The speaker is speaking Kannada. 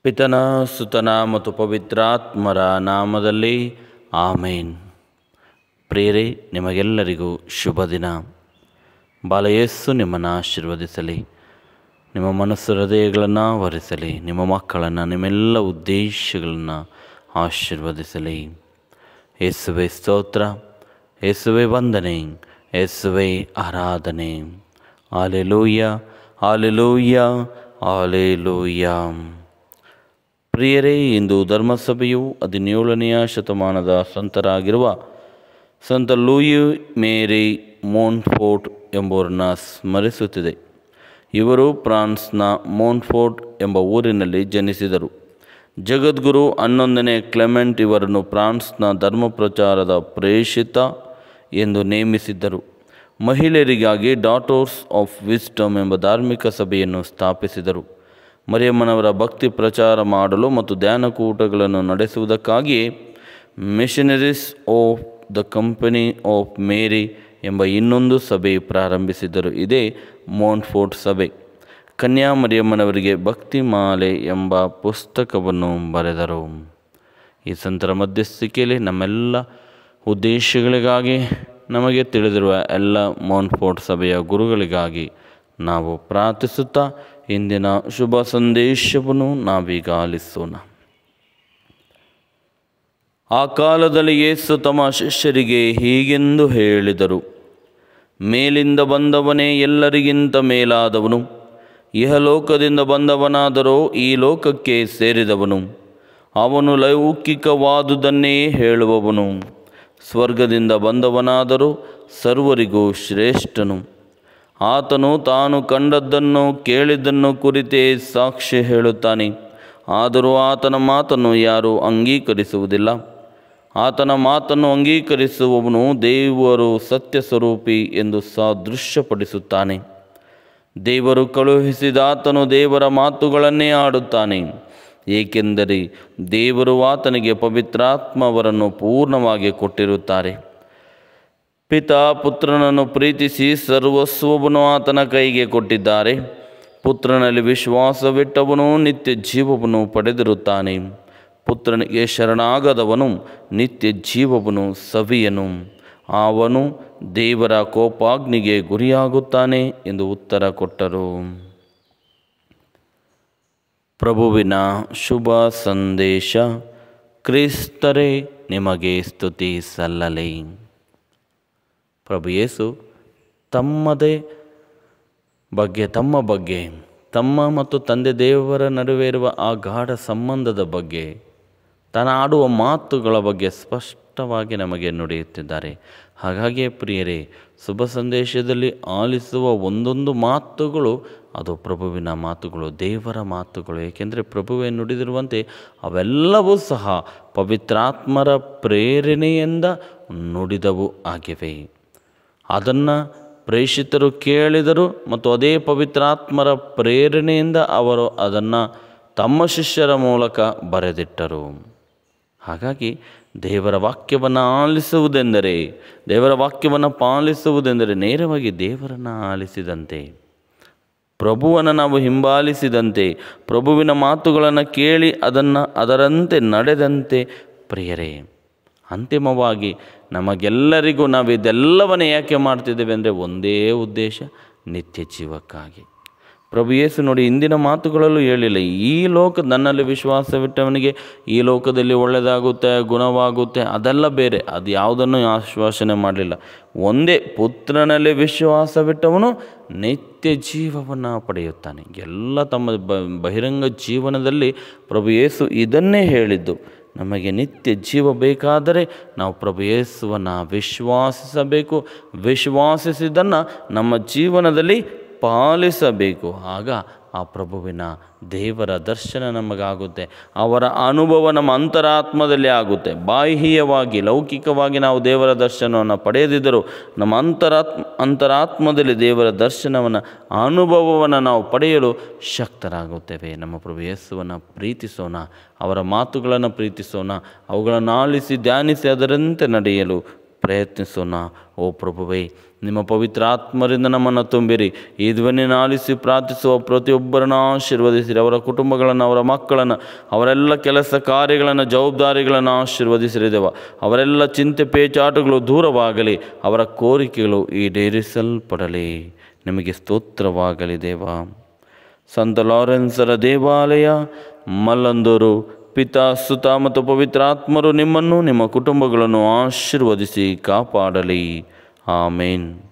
ಪಿತನ ಸುತನ ಮತ್ತು ಪವಿತ್ರಾತ್ಮರ ನಾಮದಲ್ಲಿ ಆಮೇನ್ ಪ್ರೇರೆ ನಿಮಗೆಲ್ಲರಿಗೂ ಶುಭ ದಿನ ಬಾಲಯಸ್ಸು ನಿಮ್ಮನ್ನು ಆಶೀರ್ವದಿಸಲಿ ನಿಮ್ಮ ಮನಸ್ಸು ಹೃದಯಗಳನ್ನು ವರಿಸಲಿ ನಿಮ್ಮ ಮಕ್ಕಳನ್ನು ನಿಮ್ಮೆಲ್ಲ ಉದ್ದೇಶಗಳನ್ನು ಆಶೀರ್ವದಿಸಲಿ ಯೇಸುವೆ ಸ್ತೋತ್ರ ಯೇಸುವೆ ವಂದನೆ ಯೇಸುವೆ ಆರಾಧನೆ ಆಲೆಲೂಯ ಆಲೆಲೂಯ ಆಲೆಲೂಯ ಪ್ರಿಯರೇ ಇಂದು ಧರ್ಮಸಭೆಯು ಹದಿನೇಳನೆಯ ಶತಮಾನದ ಸಂತರಾಗಿರುವ ಸಂತ ಲೂಯಿ ಮೇರಿ ಮೋನ್ಫೋರ್ಟ್ ಎಂಬುವರನ್ನ ಸ್ಮರಿಸುತ್ತಿದೆ ಇವರು ಫ್ರಾನ್ಸ್ನ ಮೋನ್ಫೋರ್ಟ್ ಎಂಬ ಊರಿನಲ್ಲಿ ಜನಿಸಿದರು ಜಗದ್ಗುರು ಹನ್ನೊಂದನೇ ಕ್ಲೆಮೆಂಟ್ ಇವರನ್ನು ಫ್ರಾನ್ಸ್ನ ಧರ್ಮ ಪ್ರಚಾರದ ಪ್ರೇಷಿತ ಎಂದು ನೇಮಿಸಿದ್ದರು ಮಹಿಳೆಯರಿಗಾಗಿ ಡಾಟರ್ಸ್ ಆಫ್ ವಿಸ್ಟಮ್ ಎಂಬ ಧಾರ್ಮಿಕ ಸಭೆಯನ್ನು ಸ್ಥಾಪಿಸಿದರು ಮರಿಯಮ್ಮನವರ ಭಕ್ತಿ ಪ್ರಚಾರ ಮಾಡಲು ಮತ್ತು ಧ್ಯಾನಕೂಟಗಳನ್ನು ನಡೆಸುವುದಕ್ಕಾಗಿಯೇ missionaries of the company of Mary ಎಂಬ ಇನ್ನೊಂದು ಸಭೆ ಪ್ರಾರಂಭಿಸಿದರು ಇದೇ ಮೋನ್ಫೋರ್ಟ್ ಸಭೆ ಕನ್ಯಾ ಮರಿಯಮ್ಮನವರಿಗೆ ಭಕ್ತಿಮಾಲೆ ಎಂಬ ಪುಸ್ತಕವನ್ನು ಬರೆದರು ಈ ಸಂತರ ಮಧ್ಯಸ್ಥಿಕೆಯಲ್ಲಿ ನಮ್ಮೆಲ್ಲ ಉದ್ದೇಶಗಳಿಗಾಗಿ ನಮಗೆ ತಿಳಿದಿರುವ ಎಲ್ಲ ಮೋನ್ಫೋರ್ಟ್ ಸಭೆಯ ಗುರುಗಳಿಗಾಗಿ ನಾವು ಪ್ರಾರ್ಥಿಸುತ್ತಾ ಇಂದಿನ ಶುಭ ಸಂದೇಶವನ್ನು ನಾವೀಗ ಆಲಿಸೋಣ ಆ ಕಾಲದಲ್ಲಿ ಯೇಸು ತಮ್ಮ ಶಿಷ್ಯರಿಗೆ ಹೀಗೆಂದು ಹೇಳಿದರು ಮೇಲಿಂದ ಬಂದವನೇ ಎಲ್ಲರಿಗಿಂತ ಮೇಲಾದವನು ಇಹಲೋಕದಿಂದ ಬಂದವನಾದರೋ ಈ ಲೋಕಕ್ಕೆ ಸೇರಿದವನು ಅವನು ಲೌಕಿಕವಾದುದನ್ನೇ ಹೇಳುವವನು ಸ್ವರ್ಗದಿಂದ ಬಂದವನಾದರೂ ಸರ್ವರಿಗೂ ಶ್ರೇಷ್ಠನು ಆತನು ತಾನು ಕಂಡದ್ದನ್ನು ಕೇಳಿದ್ದನ್ನು ಕುರಿತೇ ಸಾಕ್ಷಿ ಹೇಳುತ್ತಾನೆ ಆದರೂ ಆತನ ಮಾತನ್ನು ಯಾರೂ ಅಂಗೀಕರಿಸುವುದಿಲ್ಲ ಆತನ ಮಾತನ್ನು ಅಂಗೀಕರಿಸುವವನು ದೇವರು ಸತ್ಯ ಸ್ವರೂಪಿ ಎಂದು ಸಾದೃಶ್ಯಪಡಿಸುತ್ತಾನೆ ದೇವರು ಕಳುಹಿಸಿದ ಆತನು ದೇವರ ಮಾತುಗಳನ್ನೇ ಆಡುತ್ತಾನೆ ಏಕೆಂದರೆ ದೇವರು ಆತನಿಗೆ ಪವಿತ್ರಾತ್ಮವರನ್ನು ಪೂರ್ಣವಾಗಿ ಕೊಟ್ಟಿರುತ್ತಾರೆ ಪಿತ ಪುತ್ರನನ್ನು ಪ್ರೀತಿಸಿ ಸರ್ವಸ್ವವನ್ನು ಆತನ ಕೈಗೆ ಕೊಟ್ಟಿದ್ದಾರೆ ಪುತ್ರನಲ್ಲಿ ವಿಶ್ವಾಸವಿಟ್ಟವನು ನಿತ್ಯ ಜೀವವನ್ನು ಪಡೆದಿರುತ್ತಾನೆ ಪುತ್ರನಿಗೆ ಶರಣಾಗದವನು ನಿತ್ಯ ಜೀವವನ್ನು ಸವಿಯನು ಅವನು ದೇವರ ಕೋಪಾಗ್ನಿಗೆ ಗುರಿಯಾಗುತ್ತಾನೆ ಎಂದು ಉತ್ತರ ಕೊಟ್ಟರು ಪ್ರಭುವಿನ ಶುಭ ಸಂದೇಶ ಕ್ರಿಸ್ತರೇ ನಿಮಗೆ ಸ್ತುತಿ ಸಲ್ಲಲಿ ಪ್ರಭು ಯೇಸು ತಮ್ಮದೇ ಬಗ್ಗೆ ತಮ್ಮ ಬಗ್ಗೆ ತಮ್ಮ ಮತ್ತು ತಂದೆ ದೇವರ ನಡುವೆ ಇರುವ ಆ ಗಾಢ ಸಂಬಂಧದ ಬಗ್ಗೆ ತಾನು ಆಡುವ ಮಾತುಗಳ ಬಗ್ಗೆ ಸ್ಪಷ್ಟವಾಗಿ ನಮಗೆ ನುಡಿಯುತ್ತಿದ್ದಾರೆ ಹಾಗಾಗಿ ಪ್ರಿಯರೇ ಶುಭ ಸಂದೇಶದಲ್ಲಿ ಆಲಿಸುವ ಒಂದೊಂದು ಮಾತುಗಳು ಅದು ಪ್ರಭುವಿನ ಮಾತುಗಳು ದೇವರ ಮಾತುಗಳು ಏಕೆಂದರೆ ಪ್ರಭುವೇ ನುಡಿದಿರುವಂತೆ ಅವೆಲ್ಲವೂ ಸಹ ಪವಿತ್ರಾತ್ಮರ ಪ್ರೇರಣೆಯಿಂದ ನುಡಿದವು ಆಗಿವೆ ಅದನ್ನು ಪ್ರೇಷಿತರು ಕೇಳಿದರು ಮತ್ತು ಅದೇ ಪವಿತ್ರಾತ್ಮರ ಪ್ರೇರಣೆಯಿಂದ ಅವರು ಅದನ್ನು ತಮ್ಮ ಶಿಷ್ಯರ ಮೂಲಕ ಬರೆದಿಟ್ಟರು ಹಾಗಾಗಿ ದೇವರ ವಾಕ್ಯವನ್ನು ಆಲಿಸುವುದೆಂದರೆ ದೇವರ ವಾಕ್ಯವನ್ನು ಪಾಲಿಸುವುದೆಂದರೆ ನೇರವಾಗಿ ದೇವರನ್ನು ಆಲಿಸಿದಂತೆ ಪ್ರಭುವನ್ನು ನಾವು ಹಿಂಬಾಲಿಸಿದಂತೆ ಪ್ರಭುವಿನ ಮಾತುಗಳನ್ನು ಕೇಳಿ ಅದನ್ನು ಅದರಂತೆ ನಡೆದಂತೆ ಪ್ರಿಯರೇ ಅಂತಿಮವಾಗಿ ನಮಗೆಲ್ಲರಿಗೂ ನಾವು ಇದೆಲ್ಲವನ್ನೇ ಯಾಕೆ ಮಾಡ್ತಿದ್ದೇವೆ ಅಂದರೆ ಒಂದೇ ಉದ್ದೇಶ ನಿತ್ಯ ಜೀವಕ್ಕಾಗಿ ಪ್ರಭು ಯೇಸು ನೋಡಿ ಇಂದಿನ ಮಾತುಗಳಲ್ಲೂ ಹೇಳಿಲ್ಲ ಈ ಲೋಕ ನನ್ನಲ್ಲಿ ವಿಶ್ವಾಸವಿಟ್ಟವನಿಗೆ ಈ ಲೋಕದಲ್ಲಿ ಒಳ್ಳೆಯದಾಗುತ್ತೆ ಗುಣವಾಗುತ್ತೆ ಅದೆಲ್ಲ ಬೇರೆ ಅದು ಯಾವುದನ್ನು ಆಶ್ವಾಸನೆ ಮಾಡಲಿಲ್ಲ ಒಂದೇ ಪುತ್ರನಲ್ಲಿ ವಿಶ್ವಾಸವಿಟ್ಟವನು ನಿತ್ಯ ಜೀವವನ್ನು ಪಡೆಯುತ್ತಾನೆ ಎಲ್ಲ ತಮ್ಮ ಬ ಬಹಿರಂಗ ಜೀವನದಲ್ಲಿ ಪ್ರಭು ಯೇಸು ಇದನ್ನೇ ಹೇಳಿದ್ದು ನಮಗೆ ನಿತ್ಯ ಜೀವ ಬೇಕಾದರೆ ನಾವು ಪ್ರಭು ಯೇಸುವನ್ನು ವಿಶ್ವಾಸಿಸಬೇಕು ವಿಶ್ವಾಸಿಸಿದ್ದನ್ನು ನಮ್ಮ ಜೀವನದಲ್ಲಿ ಪಾಲಿಸಬೇಕು ಆಗ ಆ ಪ್ರಭುವಿನ ದೇವರ ದರ್ಶನ ನಮಗಾಗುತ್ತೆ ಅವರ ಅನುಭವ ನಮ್ಮ ಅಂತರಾತ್ಮದಲ್ಲಿ ಆಗುತ್ತೆ ಬಾಹ್ಯವಾಗಿ ಲೌಕಿಕವಾಗಿ ನಾವು ದೇವರ ದರ್ಶನವನ್ನು ಪಡೆಯದಿದ್ದರೂ ನಮ್ಮ ಅಂತರಾತ್ಮ ಅಂತರಾತ್ಮದಲ್ಲಿ ದೇವರ ದರ್ಶನವನ್ನು ಅನುಭವವನ್ನು ನಾವು ಪಡೆಯಲು ಶಕ್ತರಾಗುತ್ತೇವೆ ನಮ್ಮ ಪ್ರಭು ಯೇಸುವನ್ನು ಪ್ರೀತಿಸೋಣ ಅವರ ಮಾತುಗಳನ್ನು ಪ್ರೀತಿಸೋಣ ಅವುಗಳನ್ನು ಆಲಿಸಿ ಧ್ಯಾನಿಸಿ ಅದರಂತೆ ನಡೆಯಲು ಪ್ರಯತ್ನಿಸೋಣ ಓ ಪ್ರಭುವೇ ನಿಮ್ಮ ಪವಿತ್ರ ಆತ್ಮರಿಂದ ನಮ್ಮನ್ನು ತುಂಬಿರಿ ಈ ಧ್ವನಿಯನ್ನು ಆಲಿಸಿ ಪ್ರಾರ್ಥಿಸುವ ಪ್ರತಿಯೊಬ್ಬರನ್ನು ಆಶೀರ್ವದಿಸಿರಿ ಅವರ ಕುಟುಂಬಗಳನ್ನು ಅವರ ಮಕ್ಕಳನ್ನು ಅವರೆಲ್ಲ ಕೆಲಸ ಕಾರ್ಯಗಳನ್ನು ಜವಾಬ್ದಾರಿಗಳನ್ನು ಆಶೀರ್ವದಿಸಿರಿ ದೇವ ಅವರೆಲ್ಲ ಚಿಂತೆ ಪೇಚಾಟಗಳು ದೂರವಾಗಲಿ ಅವರ ಕೋರಿಕೆಗಳು ಈಡೇರಿಸಲ್ಪಡಲಿ ನಿಮಗೆ ಸ್ತೋತ್ರವಾಗಲಿ ದೇವ ಸಂತ ಲಾರೆನ್ಸರ ದೇವಾಲಯ ಮಲ್ಲಂದೂರು ಪಿತಾ ಸುತ ಮತ್ತು ಪವಿತ್ರಾತ್ಮರು ನಿಮ್ಮನ್ನು ನಿಮ್ಮ ಕುಟುಂಬಗಳನ್ನು ಆಶೀರ್ವದಿಸಿ ಕಾಪಾಡಲಿ ಆಮೇನ್